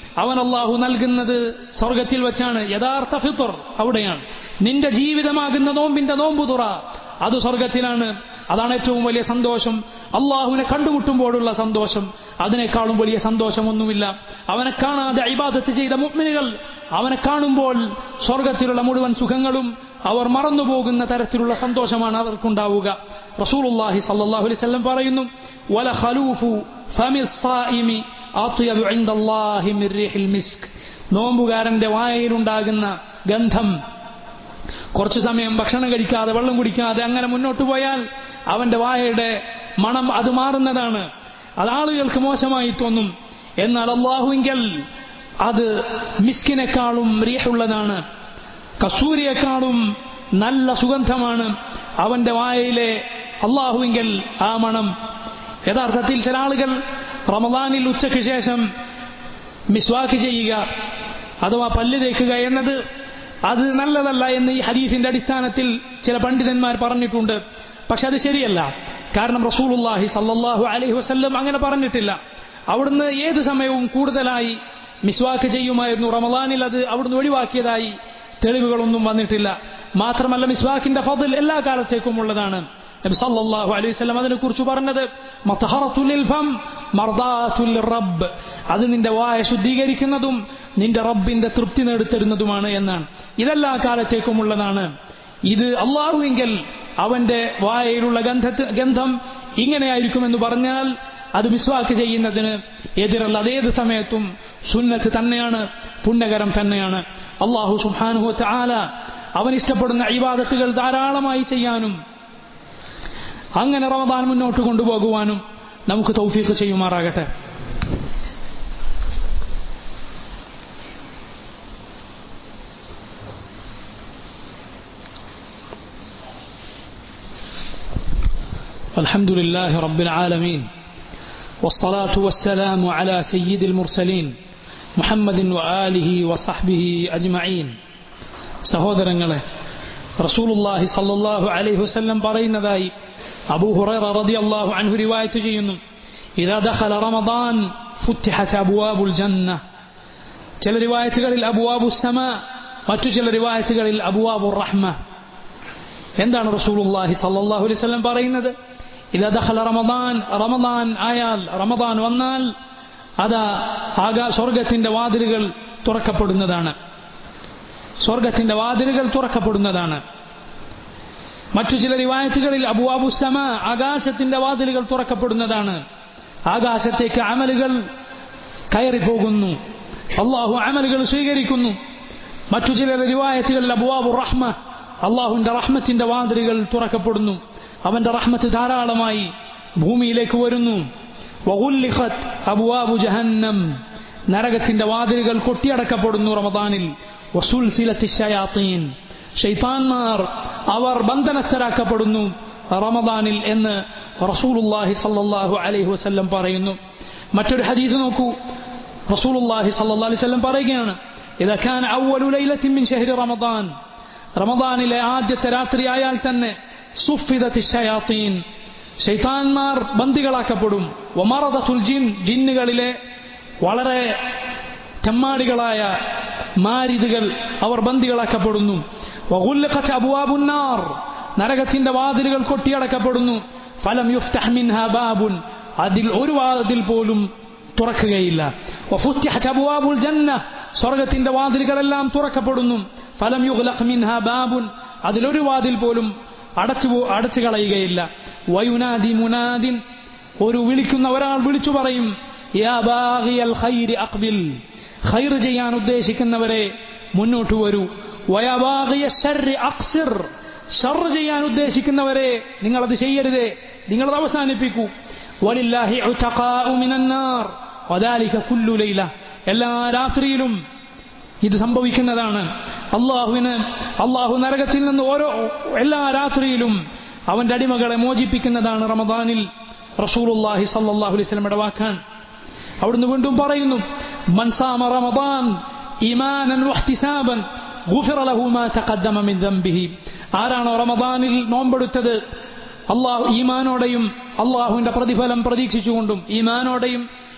അവൻ അള്ളാഹു നൽകുന്നത് സ്വർഗത്തിൽ വെച്ചാണ് യഥാർത്ഥ ഫിത്തർ അവിടെയാണ് നിന്റെ ജീവിതമാകുന്ന നോമ്പിന്റെ നോമ്പു തുറ അത് സ്വർഗത്തിലാണ് അതാണ് ഏറ്റവും വലിയ സന്തോഷം അള്ളാഹുവിനെ കണ്ടുമുട്ടുമ്പോഴുള്ള സന്തോഷം അതിനേക്കാളും വലിയ സന്തോഷമൊന്നുമില്ല അവനെ കാണാതെ ഇബാദത്ത് ചെയ്ത മുഗ്മിനുകൾ അവനെ കാണുമ്പോൾ സ്വർഗത്തിലുള്ള മുഴുവൻ സുഖങ്ങളും അവർ മറന്നുപോകുന്ന തരത്തിലുള്ള സന്തോഷമാണ് അവർക്കുണ്ടാവുക റസൂലുള്ളാഹി സല്ലല്ലാഹു അലൈഹി വസല്ലം പറയുന്നു വല ഖലൂഫു ഫമി സ്സായിമി അത്യബു ഇൻദല്ലാഹി മിൻ റിഹിൽ മിസ്ക് നോമ്പുകാരന്റെ വായയിലുണ്ടാകുന്ന ഗന്ധം കുറച്ചു സമയം ഭക്ഷണം കഴിക്കാതെ വെള്ളം കുടിക്കാതെ അങ്ങനെ മുന്നോട്ട് പോയാൽ അവന്റെ വായയുടെ മണം അത് മാറുന്നതാണ് അത് ആളുകൾക്ക് മോശമായി തോന്നും എന്നാൽ അള്ളാഹുവിങ്കൽ അത് മിസ്കിനേക്കാളും റീഹുള്ളതാണ് കസ്തൂരിയേക്കാളും നല്ല സുഗന്ധമാണ് അവന്റെ വായയിലെ അള്ളാഹുവിങ്കൽ ആ മണം യഥാർത്ഥത്തിൽ ചില ആളുകൾ റമദാനിൽ ഉച്ചയ്ക്ക് ശേഷം മിസ്വാക്ക് ചെയ്യുക അഥവാ പല്ല് തേക്കുക എന്നത് അത് നല്ലതല്ല എന്ന് ഈ ഹദീസിന്റെ അടിസ്ഥാനത്തിൽ ചില പണ്ഡിതന്മാർ പറഞ്ഞിട്ടുണ്ട് പക്ഷെ അത് ശരിയല്ല കാരണം റസൂലുല്ലാഹി സല്ലല്ലാഹു അലൈഹി വസല്ലം അങ്ങനെ പറഞ്ഞിട്ടില്ല അവിടുന്ന് ഏത് സമയവും കൂടുതലായി മിസ്വാക്ക് ചെയ്യുമായിരുന്നു റമദാനിൽ അത് അവിടുന്ന് ഒഴിവാക്കിയതായി തെളിവുകളൊന്നും വന്നിട്ടില്ല മാത്രമല്ല മിസ്വാക്കിന്റെ ഫضൽ എല്ലാ കാലത്തേക്കും ഉള്ളതാണ് നബി സല്ലല്ലാഹു അലൈഹി വസല്ലം അതിനെക്കുറിച്ച് പറഞ്ഞത് മതഹറത്തുൽ ഫം മർദാത്തുൽ റബ്ബ് അത് നിന്റെ വായ ശുദ്ധീകരിക്കുന്നതും നിന്റെ റബ്ബിന്റെ തൃപ്തി നേടിത്തരുന്നതുമാണ് എന്നാണ് ഇതെല്ലാ കാലത്തേക്കും ഉള്ളതാണ് ഇത് അള്ളാഹുവെങ്കിൽ അവന്റെ വായയിലുള്ള ഗന്ധ ഗന്ധം ഇങ്ങനെയായിരിക്കുമെന്ന് പറഞ്ഞാൽ അത് വിശ്വാക്ക് ചെയ്യുന്നതിന് എതിരല്ല അതേത് സമയത്തും സുന്നത്ത് തന്നെയാണ് പുണ്യകരം തന്നെയാണ് അള്ളാഹു സുഹാനുഹു ആല അവൻ ഇഷ്ടപ്പെടുന്ന ഇബാദത്തുകൾ ധാരാളമായി ചെയ്യാനും അങ്ങനെ റമദാൻ മുന്നോട്ട് കൊണ്ടുപോകുവാനും നമുക്ക് തൗഫീഖ് ചെയ്യുമാറാകട്ടെ الحمد لله رب العالمين والصلاة والسلام على سيد المرسلين محمد وآله وصحبه أجمعين സഹോദരങ്ങളെ റസൂലുള്ളാഹി സല്ലല്ലാഹു അലൈഹി വസല്ലം പറയുന്നതായി അബൂ ഹുറൈറ റളിയല്ലാഹു അൻഹു റിവായത്ത് ചെയ്യുന്നു ഇദാ ദഖല റമദാൻ ഫുത്തിഹത് അബ്വാബുൽ ജന്ന ചില റിവായത്തുകളിൽ അബ്വാബു സമ മറ്റു ചില റിവായത്തുകളിൽ അബ്വാബുർ റഹ്മ എന്താണ് റസൂലുള്ളാഹി സല്ലല്ലാഹു അലൈഹി വസല്ലം പറയുന്നത് ഇദാ ദഖല റമദാൻ റമദാൻ ആയാൽ റമദാൻ വന്നാൽ അതാ ആകാ സ്വർഗത്തിന്റെ വാതിലുകൾ തുറക്കപ്പെടുന്നതാണ് സ്വർഗത്തിന്റെ വാതിലുകൾ തുറക്കപ്പെടുന്നതാണ് മറ്റു ചില റിവായത്തുകളിൽ അബുവാബുസമ ആകാശത്തിന്റെ വാതിലുകൾ തുറക്കപ്പെടുന്നതാണ് ആകാശത്തേക്ക് അമലുകൾ കയറിപ്പോകുന്നു അള്ളാഹു അമലുകൾ സ്വീകരിക്കുന്നു മറ്റു ചില റിവായത്തുകളിൽ അബുവാബു റഹ്മ അള്ളാഹുവിന്റെ റഹ്മത്തിന്റെ വാതിലുകൾ തുറക്കപ്പെടുന്നു അവന്റെ റഹ്മത്ത് ധാരാളമായി ഭൂമിയിലേക്ക് വരുന്നു വഗുല്ലിഖത് അബുവാബു ജഹന്നം നരകത്തിന്റെ വാതിലുകൾ കൊട്ടിയടക്കപ്പെടുന്നു റമദാനിൽ വസുൽസിലത്തി ഷയാത്തീൻ ഷെയ്ത്താൻമാർ അവർ ബന്ധനസ്ഥരാക്കപ്പെടുന്നു റമദാനിൽ എന്ന് റസൂലുല്ലാഹി സല്ലല്ലാഹു അലൈഹി വസല്ലം പറയുന്നു മറ്റൊരു ഹദീസ് നോക്കൂ റസൂലുല്ലാഹി സല്ലല്ലാഹു അലൈഹി വസല്ലം പറയുകയാണ് إذا كان أول ليلة من شهر رمضان റമദാനിലെ ആദ്യത്തെ രാത്രി ആയാൽ തന്നെ സുഫിദത്തി ഷയാത്തീൻ ഷെയ്ത്താൻമാർ ബന്ദികളാക്കപ്പെടും ഒമറദത്തുൽ ജിൻ ജിന്നുകളിലെ വളരെ ചെമ്മാടികളായ മാരിതുകൾ അവർ ബന്ദികളാക്കപ്പെടുന്നു വഗുല്ലഖത്ത് അബുവാബുന്നാർ നരകത്തിന്റെ വാതിലുകൾ കൊട്ടിയടക്കപ്പെടുന്നു ഫലം യുഫ്തഹ് മിൻഹ ബാബുൻ അതിൽ ഒരു വാതിൽ പോലും തുറക്കുകയില്ല വഫുത്തിഹത് അബ്വാബുൽ ജന്ന സ്വർഗത്തിന്റെ വാതിലുകളെല്ലാം തുറക്കപ്പെടുന്നു ഫലം യുഗ്ലഖ് മിൻഹ ബാബുൻ അതിലൊരു വാതിൽ പോലും അടച്ചു അടച്ചു കളയുകയില്ല വയുനാദി മുനാദിൻ ഒരു വിളിക്കുന്ന ഒരാൾ വിളിച്ചു പറയും യാ ബാഗിയൽ ഖൈരി അഖ്ബിൽ ഖൈർ ചെയ്യാൻ ഉദ്ദേശിക്കുന്നവരെ മുന്നോട്ട് വരൂ വയാ ബാഗിയ ശർരി അഖ്സിർ ഷർ ചെയ്യാൻ ഉദ്ദേശിക്കുന്നവരെ നിങ്ങളത് ചെയ്യരുതേ നിങ്ങളത് അവസാനിപ്പിക്കൂ വലില്ലാഹി ഉതഖാഉ മിനന്നാർ വദാലിക കുല്ലു ലൈല എല്ലാ രാത്രിയിലും ഇത് സംഭവിക്കുന്നതാണ് അള്ളാഹുവിന് അള്ളാഹു നരകത്തിൽ നിന്ന് ഓരോ എല്ലാ രാത്രിയിലും അവന്റെ അടിമകളെ മോചിപ്പിക്കുന്നതാണ് റമദാനിൽ റസൂലുല്ലാഹി സല്ലല്ലാഹു അലൈഹി വസല്ലമയുടെ വാക്കാൻ അവിടുന്ന് വീണ്ടും പറയുന്നു മൻസാമ റമദാൻ ഈമാനൻ വഹ്തിസാബൻ ഗുഫിറ ലഹു മാ തഖദ്ദമ മിൻ ദംബിഹി ആരാണോ റമദാനിൽ നോമ്പെടുത്തത് അള്ളാഹു ഈമാനോടെയും അള്ളാഹുവിന്റെ പ്രതിഫലം പ്രതീക്ഷിച്ചുകൊണ്ടും ഈമാനോടെയും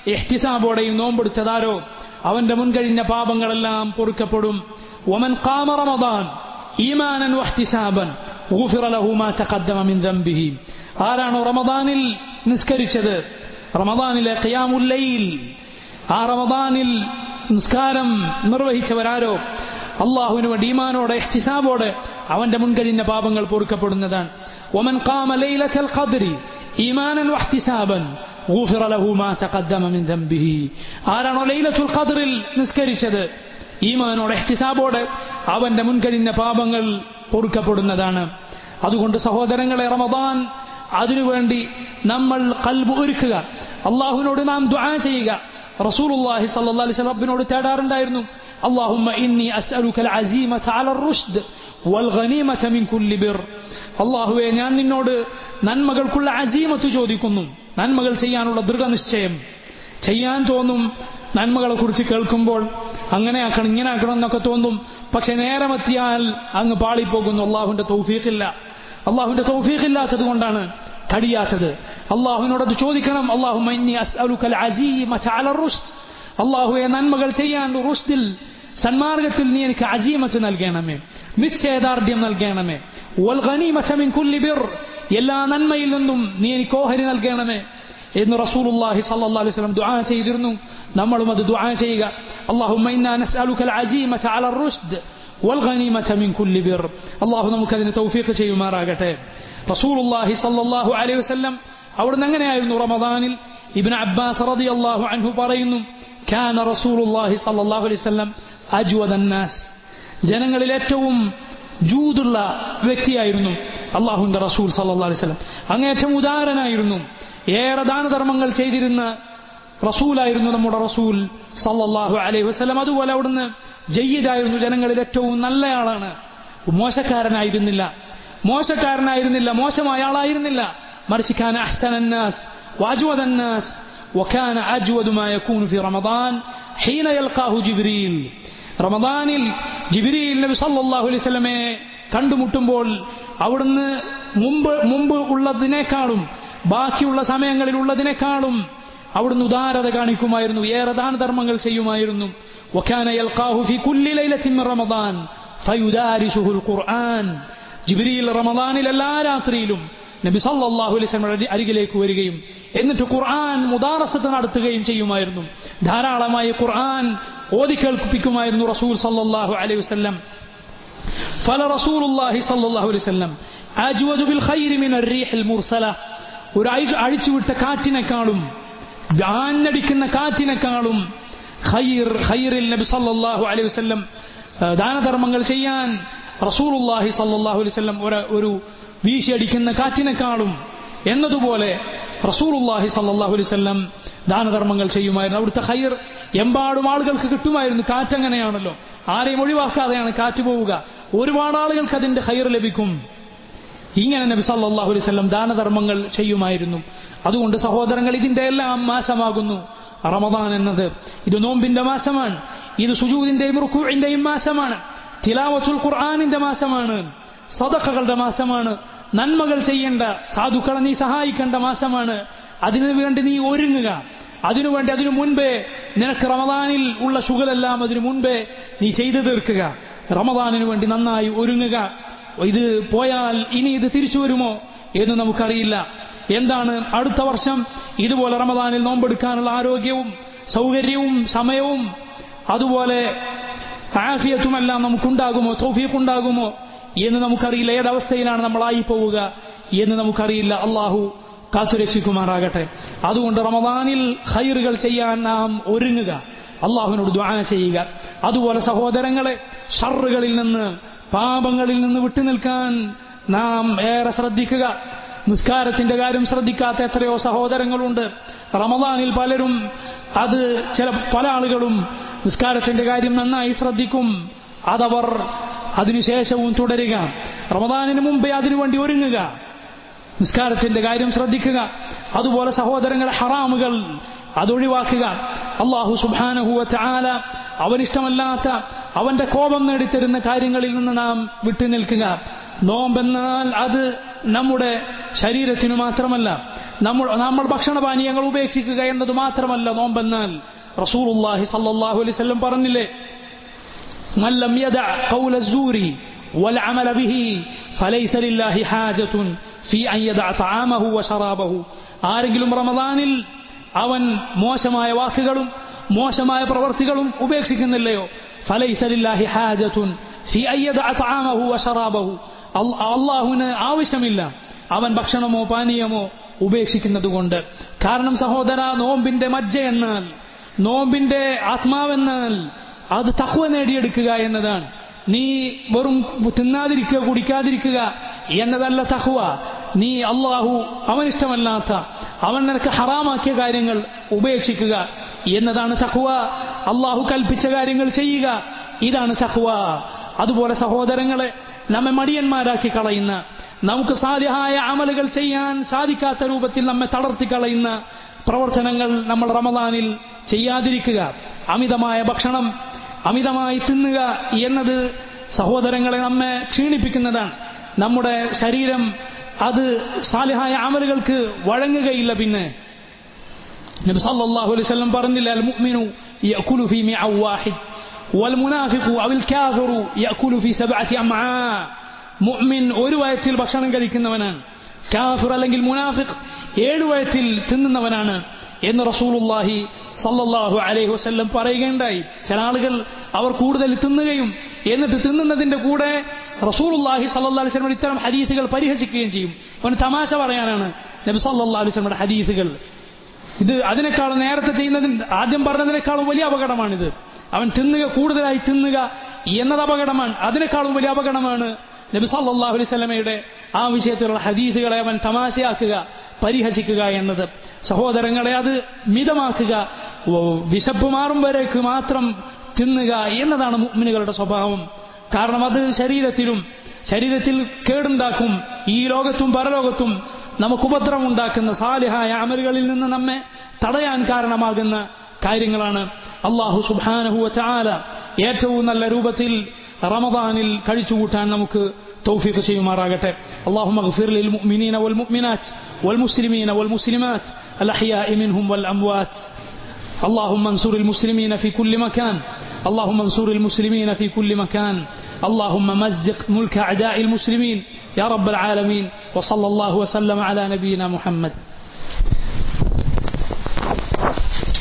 എഹ്തിസാബോടെയും നോമ്പെടുത്തതാരോ അവന്റെ മുൻകഴിഞ്ഞ പാപങ്ങളെല്ലാം പൊറുക്കപ്പെടും ഒമൻ കാമ റമദാൻ ഈമാനൻ വഹ്തിസാബൻ ഊഫിറ ലഹു മാ തഖദ്ദമ മിൻ ദംബിഹി ആരാണോ റമദാനിൽ നിസ്കരിച്ചത് റമദാനിലെ ഖിയാമുൽ ലൈൽ ആ റമദാനിൽ നിസ്കാരം നിർവഹിച്ചവരാരോ അള്ളാഹുവിന് വേണ്ടി ഈമാനോടെ എഹ്തിസാബോടെ അവന്റെ മുൻകഴിഞ്ഞ പാപങ്ങൾ പൊറുക്കപ്പെടുന്നതാണ് ഒമൻ കാമ ലൈലത്തൽ ഖദ്രി ഈമാനൻ വഹ്തിസാബൻ غفر له ما تقدم من ذنبه ആരാണോ ലൈലത്തുൽ ഖദ്റിൽ നിസ്കരിച്ചത് ഈമാനോടെ എഹ്തിസാബോടെ അവന്റെ മുൻകഴിഞ്ഞ പാപങ്ങൾ പൊറുക്കപ്പെടുന്നതാണ് അതുകൊണ്ട് സഹോദരങ്ങളെ റമദാൻ അതിനുവേണ്ടി നമ്മൾ കൽബ് ഒരുക്കുക അള്ളാഹുവിനോട് നാം ദുആ ചെയ്യുക റസൂലുള്ളാഹി സ്വല്ലല്ലാഹി അലൈഹി വസല്ലം റബ്ബിനോട് തേടാറുണ്ടായിരുന്നു اللهم إني أسألك العزيمة على الرشد والغنيمة من كل بر അള്ളാഹുവെ ഞാൻ നിന്നോട് നന്മകൾക്കുള്ള അസീമത്ത് ചോദിക്കുന്നു നന്മകൾ ചെയ്യാനുള്ള ദൃഢനിശ്ചയം ചെയ്യാൻ തോന്നും നന്മകളെ കുറിച്ച് കേൾക്കുമ്പോൾ അങ്ങനെ ആക്കണം ഇങ്ങനെ ആക്കണം എന്നൊക്കെ തോന്നും പക്ഷെ നേരമെത്തിയാൽ അങ്ങ് പാളിപ്പോകുന്നു അള്ളാഹുവിന്റെ തൗഫീഖില്ല അള്ളാഹുവിന്റെ തൗഫീഖില്ലാത്തത് കൊണ്ടാണ് കഴിയാത്തത് അള്ളാഹുവിനോട് അത് ചോദിക്കണം അള്ളാഹു അള്ളാഹുവെ നന്മകൾ ചെയ്യാൻ റുഷ്ദിൽ സന്മാർഗത്തിൽ നീ എനിക്ക് അജീമത്ത് നൽകണമേ നിശ്ചയദാർഢ്യം നൽകണമേ എല്ലാ നന്മയിൽ നിന്നും നീ എനിക്ക് ഓഹരി നൽകണമേ എന്ന് റസൂലുള്ളാഹി സല്ലല്ലാഹു അലൈഹി വസല്ലം ദുആ ചെയ്തിരുന്നു നമ്മളും അത് ദുആ ചെയ്യുക അല്ലാഹുമ്മ ഇന്നാ നസ്അലുക അൽഅസീമത അല റുഷ്ദ് والغنيمة من كل بر الله നമുക്കതിന് തൗഫീഖ് ചെയ്യുമാറാകട്ടെ റസൂലുള്ളാഹി സല്ലല്ലാഹു അലൈഹി വസല്ലം അവിടുന്ന് എങ്ങനെയായിരുന്നു റമദാനിൽ ഇബ്നു അബ്ബാസ് റളിയല്ലാഹു അൻഹു പറയുന്നു كان رسول الله صلى الله عليه وسلم أجود الناس ജനങ്ങളിൽ ഏറ്റവും ജൂതുള്ള വ്യക്തിയായിരുന്നു അള്ളാഹുന്റെ റസൂൽ സല്ലാ അലൈവലം അങ്ങേറ്റം ഉദാരനായിരുന്നു ഏറെ ദാനധർമ്മങ്ങൾ ചെയ്തിരുന്ന റസൂലായിരുന്നു നമ്മുടെ റസൂൽ സല്ലാഹു അലൈഹി വസ്ലം അതുപോലെ അവിടുന്ന് ജയ്യിദായിരുന്നു ജനങ്ങളിൽ ഏറ്റവും നല്ലയാളാണ് മോശക്കാരനായിരുന്നില്ല മോശക്കാരനായിരുന്നില്ല മോശമായ ആളായിരുന്നില്ല മറിച്ച് ഖാൻ അഹ്സനന്നാസ് വാജുവദന്നാസ് وكان أجود ما يكون في رمضان حين يلقاه جبريل റമദാനിൽ ജിബിരിയിൽ നബി സല്ലല്ലാഹു അലൈഹി വസല്ലമയെ കണ്ടുമുട്ടുമ്പോൾ അവിടുന്ന് മുമ്പ് മുമ്പ് ഉള്ളതിനേക്കാളും ബാക്കിയുള്ള സമയങ്ങളിൽ ഉള്ളതിനേക്കാളും അവിടുന്ന് ഉദാരത കാണിക്കുമായിരുന്നു ഏറെ ദാനധർമ്മങ്ങൾ ചെയ്യുമായിരുന്നു وكان يلقاه في كل ليلة من رمضان فيدارسه القرآن ജിബ്രീൽ റമദാനിൽ എല്ലാ രാത്രിയിലും നബി സല്ലല്ലാഹു അലൈഹി വസല്ലം അരികിലേക്ക് വരികയും എന്നിട്ട് ഖുർആൻ മുദാറസത്ത് നടത്തുകയും ചെയ്യുമായിരുന്നു ധാരാളമായി ഖുർആൻ ഓതി കേൾപ്പിക്കുമായിരുന്നു റസൂൽ സല്ലല്ലാഹു അലൈഹി വസല്ലം ഫല റസൂലുള്ളാഹി സല്ലല്ലാഹു അലൈഹി വസല്ലം അജ്വദു ബിൽ ഖൈരി മിൻ അർറീഹിൽ മുർസല ഒരു അഴിച്ചുവിട്ട കാറ്റിനേക്കാളും ആഞ്ഞടിക്കുന്ന കാറ്റിനേക്കാളും ഖൈർ ഖൈറിൽ നബി സല്ലല്ലാഹു അലൈഹി വസല്ലം ദാനധർമ്മങ്ങൾ ചെയ്യാൻ റസൂലുള്ളാഹി സല്ലല്ലാഹു അലൈഹി വസല്ലം ഒരു വീശിയടിക്കുന്ന കാറ്റിനേക്കാളും എന്നതുപോലെ റസൂലുള്ളാഹി സല്ലല്ലാഹു അലൈഹി വസല്ലം ദാനധർമ്മങ്ങൾ ചെയ്യുമായിരുന്നു അവിടുത്തെ ഹൈർ എമ്പാടും ആളുകൾക്ക് കിട്ടുമായിരുന്നു കാറ്റങ്ങനെയാണല്ലോ ആരെയും ഒഴിവാക്കാതെയാണ് കാറ്റ് പോവുക ഒരുപാട് ആളുകൾക്ക് അതിന്റെ ഹൈർ ലഭിക്കും ഇങ്ങനെ നബി സല്ലല്ലാഹു അലൈഹി വസല്ലം ദാനധർമ്മങ്ങൾ ചെയ്യുമായിരുന്നു അതുകൊണ്ട് സഹോദരങ്ങൾ ഇതിന്റെ എല്ലാം മാസമാകുന്നു റമദാൻ എന്നത് ഇത് നോമ്പിന്റെ മാസമാണ് ഇത് സുജൂദിന്റെയും റുക്കുവിന്റെയും മാസമാണ് തിലാവത്തുൽ ഖുർആാനിന്റെ മാസമാണ് സദഖകളുടെ മാസമാണ് നന്മകൾ ചെയ്യേണ്ട സാധുക്കളെ നീ സഹായിക്കേണ്ട മാസമാണ് അതിനു വേണ്ടി നീ ഒരുങ്ങുക അതിനുവേണ്ടി അതിനു മുൻപേ നിനക്ക് റമദാനിൽ ഉള്ള ശുഗലെല്ലാം അതിനു മുൻപേ നീ ചെയ്തു തീർക്കുക റമദാനിനു വേണ്ടി നന്നായി ഒരുങ്ങുക ഇത് പോയാൽ ഇനി ഇത് തിരിച്ചു വരുമോ എന്ന് നമുക്കറിയില്ല എന്താണ് അടുത്ത വർഷം ഇതുപോലെ റമദാനിൽ നോമ്പെടുക്കാനുള്ള ആരോഗ്യവും സൗകര്യവും സമയവും അതുപോലെ ആഫിയത്തുമെല്ലാം നമുക്കുണ്ടാകുമോ തോഫീഖുണ്ടാകുമോ എന്ന് നമുക്കറിയില്ല ഏതവസ്ഥയിലാണ് നമ്മളായി പോവുക എന്ന് നമുക്കറിയില്ല അള്ളാഹു കാത്തുരക്ഷിക്കുമാറാകട്ടെ അതുകൊണ്ട് റമദാനിൽ ഹൈറുകൾ ചെയ്യാൻ നാം ഒരുങ്ങുക അള്ളാഹുവിനോട് ദ്വാന ചെയ്യുക അതുപോലെ സഹോദരങ്ങളെ ഷറുകളിൽ നിന്ന് പാപങ്ങളിൽ നിന്ന് വിട്ടുനിൽക്കാൻ നാം ഏറെ ശ്രദ്ധിക്കുക നിസ്കാരത്തിന്റെ കാര്യം ശ്രദ്ധിക്കാത്ത എത്രയോ സഹോദരങ്ങളുണ്ട് റമദാനിൽ പലരും അത് ചില പല ആളുകളും നിസ്കാരത്തിന്റെ കാര്യം നന്നായി ശ്രദ്ധിക്കും അതവർ അതിനുശേഷവും തുടരുക റമദാനിന് മുമ്പേ അതിനുവേണ്ടി ഒരുങ്ങുക നിസ്കാരത്തിന്റെ കാര്യം ശ്രദ്ധിക്കുക അതുപോലെ സഹോദരങ്ങളെ ഹറാമുകൾ അതൊഴിവാക്കുക അള്ളാഹു സുബാനഹുവ ചാല അവനിഷ്ടമല്ലാത്ത അവന്റെ കോപം നേടിത്തരുന്ന കാര്യങ്ങളിൽ നിന്ന് നാം വിട്ടുനിൽക്കുക നോമ്പെന്നാൽ അത് നമ്മുടെ ശരീരത്തിനു മാത്രമല്ല നമ്മൾ നമ്മൾ ഭക്ഷണപാനീയങ്ങൾ ഉപേക്ഷിക്കുക എന്നത് മാത്രമല്ല നോമ്പെന്നാൽ റസൂലുള്ളാഹി സല്ലല്ലാഹു അലൈഹി വസല്ലം പറഞ്ഞില്ലേ من لم يدع قول الزور والعمل به فليس لله حاجة في أن يدع طعامه وشرابه ആരെങ്കിലും റമദാനിൽ അവൻ മോശമായ വാക്കുകളും മോശമായ പ്രവർത്തികളും ഉപേക്ഷിക്കുന്നില്ലയോ ഫലൈസലില്ലാഹി ഹാജത്തുൻ ഫി അയ്യദ തആമഹു വശറാബഹു അള്ളാഹുവിന് ആവശ്യമില്ല അവൻ ഭക്ഷണമോ പാനീയമോ ഉപേക്ഷിക്കുന്നത് കൊണ്ട് കാരണം സഹോദര നോമ്പിന്റെ മജ്ജ എന്നാൽ നോമ്പിന്റെ ആത്മാവെന്നാൽ അത് തഹ്വ നേടിയെടുക്കുക എന്നതാണ് നീ വെറും തിന്നാതിരിക്കുക കുടിക്കാതിരിക്കുക എന്നതല്ല തഹ്വ നീ അള്ളാഹു അവനിഷ്ടമല്ലാത്ത അവൻ നിനക്ക് ഹറാമാക്കിയ കാര്യങ്ങൾ ഉപേക്ഷിക്കുക എന്നതാണ് തഹ്വ അള്ളാഹു കൽപ്പിച്ച കാര്യങ്ങൾ ചെയ്യുക ഇതാണ് തഹ്വ അതുപോലെ സഹോദരങ്ങളെ നമ്മെ മടിയന്മാരാക്കി കളയുന്ന നമുക്ക് സാധ്യമായ അമലുകൾ ചെയ്യാൻ സാധിക്കാത്ത രൂപത്തിൽ നമ്മെ തളർത്തി കളയുന്ന പ്രവർത്തനങ്ങൾ നമ്മൾ റമദാനിൽ ചെയ്യാതിരിക്കുക അമിതമായ ഭക്ഷണം അമിതമായി തിന്നുക എന്നത് സഹോദരങ്ങളെ നമ്മെ ക്ഷീണിപ്പിക്കുന്നതാണ് നമ്മുടെ ശരീരം അത് സാലിഹായ അമലുകൾക്ക് വഴങ്ങുകയില്ല പിന്നെ നബി സല്ലല്ലാഹു അലൈഹി വസല്ലം പറഞ്ഞില്ല അൽ മുഅ്മിനു യഅകുലു ഫീ മിഅ വാഹിദ് വൽ മുനാഫിഖു അവൽ കാഫിറു യഅകുലു ഫീ സബ്അതി അംആ മുഅ്മിൻ ഒരു വയറ്റിൽ ഭക്ഷണം കഴിക്കുന്നവനാണ് കാഫിർ അല്ലെങ്കിൽ മുനാഫിഖ് ഏഴ് വയറ്റിൽ തിന്നുന്നവനാണ് എന്ന് റസൂലുള്ളാഹി സല്ലല്ലാഹു അലൈഹി വസല്ലം പറയുകയുണ്ടായി ചില ആളുകൾ അവർ കൂടുതൽ തിന്നുകയും എന്നിട്ട് തിന്നുന്നതിന്റെ കൂടെ റസൂലുള്ളാഹി സല്ലല്ലാഹു അലൈഹി വസല്ലം ഇത്തരം ഹദീസുകൾ പരിഹസിക്കുകയും ചെയ്യും അവന് തമാശ പറയാനാണ് നബി സല്ലല്ലാഹു അലൈഹി വസല്ലമയുടെ ഹദീസുകൾ ഇത് അതിനേക്കാളും നേരത്തെ ചെയ്യുന്നതിന് ആദ്യം പറഞ്ഞതിനേക്കാളും വലിയ അപകടമാണിത് അവൻ തിന്നുക കൂടുതലായി തിന്നുക എന്നത് അപകടമാണ് അതിനേക്കാളും വലിയ അപകടമാണ് നബി സല്ലല്ലാഹു അലൈഹി വസല്ലമയുടെ ആ വിഷയത്തിലുള്ള ഹദീസുകളെ അവൻ തമാശയാക്കുക പരിഹസിക്കുക എന്നത് സഹോദരങ്ങളെ അത് മിതമാക്കുക വിശപ്പ് മാറും വരേക്ക് മാത്രം തിന്നുക എന്നതാണ് മുഅ്മിനുകളുടെ സ്വഭാവം കാരണം അത് ശരീരത്തിലും ശരീരത്തിൽ കേടുണ്ടാക്കും ഈ ലോകത്തും പരലോകത്തും നമുക്ക് ഉപദ്രവമുണ്ടാക്കുന്ന സാലിഹായ അമലുകളിൽ നിന്ന് നമ്മെ തടയാൻ കാരണമാകുന്ന കാര്യങ്ങളാണ് അള്ളാഹു സുബാനഹുവ ചാല ഏറ്റവും നല്ല രൂപത്തിൽ റമദാനിൽ കഴിച്ചുകൂട്ടാൻ നമുക്ക് توفيق شيء ما راقته اللهم اغفر للمؤمنين والمؤمنات والمسلمين والمسلمات الأحياء منهم والأموات اللهم انصر المسلمين في كل مكان اللهم انصر المسلمين في كل مكان اللهم مزق ملك أعداء المسلمين يا رب العالمين وصلى الله وسلم على نبينا محمد